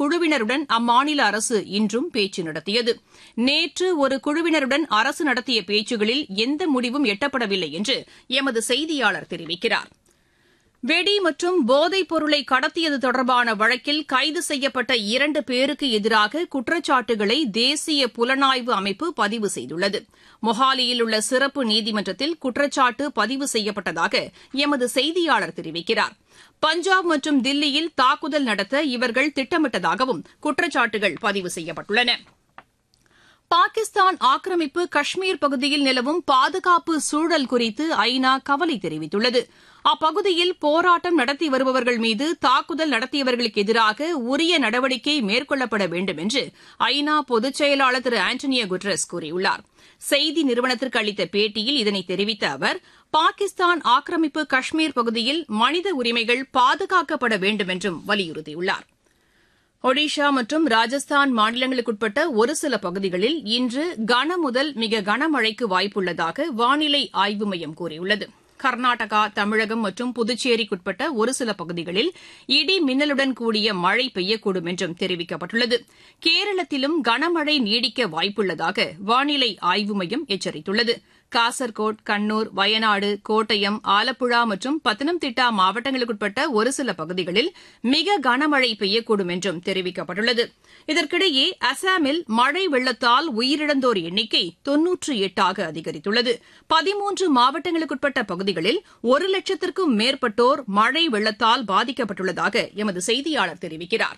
குழுவினருடன் அம்மாநில அரசு இன்றும் பேச்சு நடத்தியது நேற்று ஒரு குழுவினருடன் அரசு நடத்திய பேச்சுகளில் எந்த முடிவும் எட்டப்படவில்லை என்று எமது செய்தியாளர் தெரிவிக்கிறார் வெடி மற்றும் போதைப் பொருளை கடத்தியது தொடர்பான வழக்கில் கைது செய்யப்பட்ட இரண்டு பேருக்கு எதிராக குற்றச்சாட்டுகளை தேசிய புலனாய்வு அமைப்பு பதிவு செய்துள்ளது மொஹாலியில் உள்ள சிறப்பு நீதிமன்றத்தில் குற்றச்சாட்டு பதிவு செய்யப்பட்டதாக எமது செய்தியாளர் தெரிவிக்கிறார் பஞ்சாப் மற்றும் தில்லியில் தாக்குதல் நடத்த இவர்கள் திட்டமிட்டதாகவும் குற்றச்சாட்டுகள் பதிவு செய்யப்பட்டுள்ளன பாகிஸ்தான் ஆக்கிரமிப்பு காஷ்மீர் பகுதியில் நிலவும் பாதுகாப்பு சூழல் குறித்து ஐநா கவலை தெரிவித்துள்ளது அப்பகுதியில் போராட்டம் நடத்தி வருபவர்கள் மீது தாக்குதல் நடத்தியவர்களுக்கு எதிராக உரிய நடவடிக்கை மேற்கொள்ளப்பட வேண்டும் என்று ஐநா பொதுச் செயலாளர் திரு ஆண்டனியோ குட்ரஸ் கூறியுள்ளார் செய்தி நிறுவனத்திற்கு அளித்த பேட்டியில் இதனை தெரிவித்த அவர் பாகிஸ்தான் ஆக்கிரமிப்பு காஷ்மீர் பகுதியில் மனித உரிமைகள் பாதுகாக்கப்பட வேண்டும் என்றும் வலியுறுத்தியுள்ளார் ஒடிஷா மற்றும் ராஜஸ்தான் மாநிலங்களுக்குட்பட்ட ஒரு சில பகுதிகளில் இன்று கனமுதல் மிக கனமழைக்கு வாய்ப்புள்ளதாக வானிலை ஆய்வு மையம் கூறியுள்ளது கர்நாடகா தமிழகம் மற்றும் புதுச்சேரிக்குட்பட்ட ஒரு சில பகுதிகளில் இடி மின்னலுடன் கூடிய மழை பெய்யக்கூடும் என்றும் தெரிவிக்கப்பட்டுள்ளது கேரளத்திலும் கனமழை நீடிக்க வாய்ப்புள்ளதாக வானிலை ஆய்வு மையம் எச்சரித்துள்ளது காசர்கோட் கண்ணூர் வயநாடு கோட்டயம் ஆலப்புழா மற்றும் பத்தனம்திட்டா மாவட்டங்களுக்குட்பட்ட ஒரு சில பகுதிகளில் மிக கனமழை பெய்யக்கூடும் என்றும் தெரிவிக்கப்பட்டுள்ளது இதற்கிடையே அசாமில் மழை வெள்ளத்தால் உயிரிழந்தோர் எண்ணிக்கை தொன்னூற்று எட்டாக அதிகரித்துள்ளது பதிமூன்று மாவட்டங்களுக்குட்பட்ட பகுதிகளில் ஒரு லட்சத்திற்கும் மேற்பட்டோர் மழை வெள்ளத்தால் பாதிக்கப்பட்டுள்ளதாக எமது செய்தியாளர் தெரிவிக்கிறார்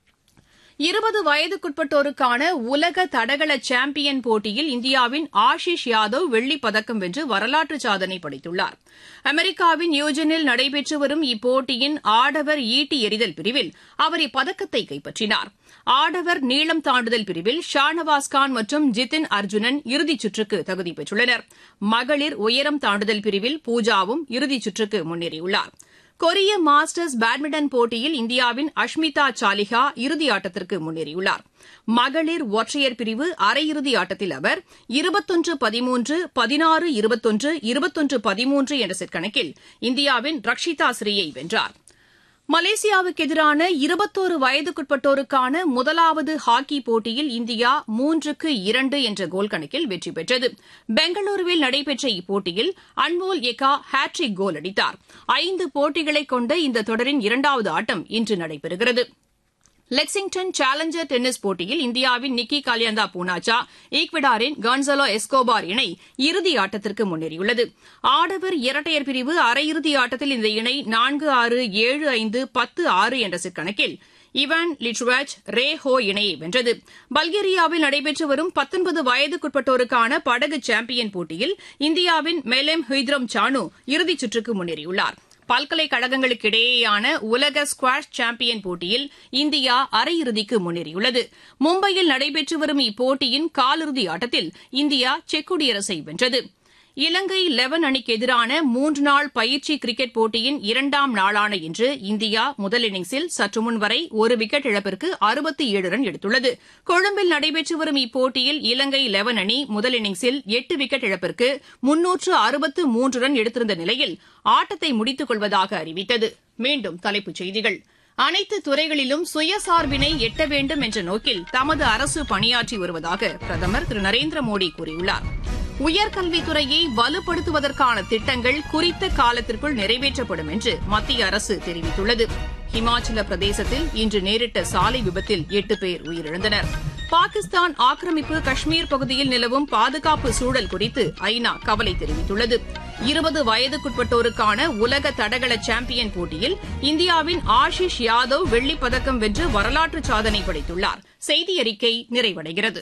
இருபது வயதுக்குட்பட்டோருக்கான உலக தடகள சாம்பியன் போட்டியில் இந்தியாவின் ஆஷிஷ் யாதவ் வெள்ளிப் பதக்கம் வென்று வரலாற்று சாதனை படைத்துள்ளார் அமெரிக்காவின் நியூஜனில் நடைபெற்று வரும் இப்போட்டியின் ஆடவர் ஈட்டி எறிதல் பிரிவில் அவர் இப்பதக்கத்தை கைப்பற்றினார் ஆடவர் நீளம் தாண்டுதல் பிரிவில் ஷானவாஸ் கான் மற்றும் ஜிதின் அர்ஜுனன் இறுதிச் சுற்றுக்கு தகுதி பெற்றுள்ளனர் மகளிர் உயரம் தாண்டுதல் பிரிவில் பூஜாவும் இறுதிச் சுற்றுக்கு முன்னேறியுள்ளார் கொரிய மாஸ்டர்ஸ் பேட்மிண்டன் போட்டியில் இந்தியாவின் அஷ்மிதா சாலிஹா இறுதி ஆட்டத்திற்கு முன்னேறியுள்ளார் மகளிர் ஒற்றையர் பிரிவு அரையிறுதி ஆட்டத்தில் அவர் இருபத்தொன்று பதிமூன்று பதினாறு இருபத்தொன்று இருபத்தொன்று பதிமூன்று என்ற செட் கணக்கில் இந்தியாவின் ரக்ஷிதா ஸ்ரீயை வென்றார் மலேசியாவுக்கு எதிரான இருபத்தோரு வயதுக்குட்பட்டோருக்கான முதலாவது ஹாக்கி போட்டியில் இந்தியா மூன்றுக்கு இரண்டு என்ற கோல் கணக்கில் வெற்றி பெற்றது பெங்களூருவில் நடைபெற்ற இப்போட்டியில் அன்மோல் எக்கா ஹாட்ரிக் கோல் அடித்தார் ஐந்து போட்டிகளை கொண்ட இந்த தொடரின் இரண்டாவது ஆட்டம் இன்று நடைபெறுகிறது லெக்சிங்டன் சேலஞ்சர் டென்னிஸ் போட்டியில் இந்தியாவின் நிக்கி காலியந்தா பூனாச்சா ஈக்வடாரின் கான்சலோ எஸ்கோபார் இணை இறுதி ஆட்டத்திற்கு முன்னேறியுள்ளது ஆடவர் இரட்டையர் பிரிவு அரையிறுதி ஆட்டத்தில் இந்த இணை நான்கு ஆறு ஏழு ஐந்து பத்து ஆறு என்ற செட் கணக்கில் இவான் லிட்வாச் ரே ஹோ இணையை வென்றது பல்கேரியாவில் நடைபெற்று வரும் பத்தொன்பது வயதுக்குட்பட்டோருக்கான படகு சாம்பியன் போட்டியில் இந்தியாவின் மெலேம் ஹுய்த்ரம் சானு இறுதிச் சுற்றுக்கு முன்னேறியுள்ளார் பல்கலைக்கழகங்களுக்கிடையேயான உலக ஸ்குவாஷ் சாம்பியன் போட்டியில் இந்தியா அரையிறுதிக்கு முன்னேறியுள்ளது மும்பையில் நடைபெற்று வரும் இப்போட்டியின் காலிறுதி ஆட்டத்தில் இந்தியா செக் குடியரசை வென்றது இலங்கை லெவன் அணிக்கு எதிரான மூன்று நாள் பயிற்சி கிரிக்கெட் போட்டியின் இரண்டாம் நாளான இன்று இந்தியா முதல் இன்னிங்ஸில் சற்று முன் வரை ஒரு விக்கெட் இழப்பிற்கு அறுபத்தி ஏழு ரன் எடுத்துள்ளது கொழும்பில் நடைபெற்று வரும் இப்போட்டியில் இலங்கை லெவன் அணி முதல் இன்னிங்ஸில் எட்டு விக்கெட் இழப்பிற்கு முன்னூற்று அறுபத்து மூன்று ரன் எடுத்திருந்த நிலையில் ஆட்டத்தை முடித்துக் கொள்வதாக அறிவித்தது மீண்டும் தலைப்புச் செய்திகள் அனைத்து துறைகளிலும் சுயசார்பினை எட்ட வேண்டும் என்ற நோக்கில் தமது அரசு பணியாற்றி வருவதாக பிரதமர் திரு நரேந்திர மோடி கூறியுள்ளார் உயர்கல்வித்துறையை வலுப்படுத்துவதற்கான திட்டங்கள் குறித்த காலத்திற்குள் நிறைவேற்றப்படும் என்று மத்திய அரசு தெரிவித்துள்ளது ஹிமாச்சல பிரதேசத்தில் இன்று நேரிட்ட சாலை விபத்தில் எட்டு பேர் உயிரிழந்தனர் பாகிஸ்தான் ஆக்கிரமிப்பு காஷ்மீர் பகுதியில் நிலவும் பாதுகாப்பு சூழல் குறித்து ஐநா கவலை தெரிவித்துள்ளது இருபது வயதுக்குட்பட்டோருக்கான உலக தடகள சாம்பியன் போட்டியில் இந்தியாவின் ஆஷிஷ் யாதவ் வெள்ளிப் பதக்கம் வென்று வரலாற்று சாதனை படைத்துள்ளார் செய்தி அறிக்கை நிறைவடைகிறது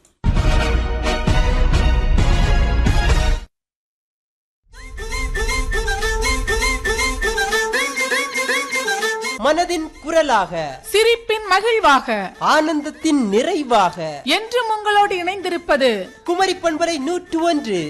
மனதின் குரலாக சிரிப்பின் மகிழ்வாக ஆனந்தத்தின் நிறைவாக என்றும் உங்களோடு இணைந்திருப்பது குமரி பண்பரை நூற்று ஒன்று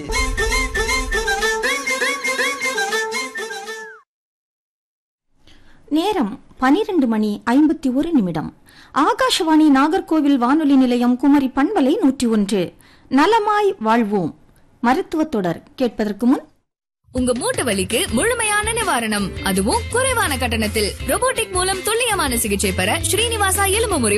நேரம் பனிரெண்டு மணி ஐம்பத்தி ஒரு நிமிடம் ஆகாஷவாணி நாகர்கோவில் வானொலி நிலையம் குமரி பண்பலை நூற்றி ஒன்று நலமாய் வாழ்வோம் மருத்துவத் தொடர் கேட்பதற்கு முன் உங்க மூட்டு வலிக்கு முழுமையான நிவாரணம் அதுவும் குறைவான கட்டணத்தில் robotic மூலம் துல்லியமான சிகிச்சை பெற ஸ்ரீனிவாசா எலும்பு முறை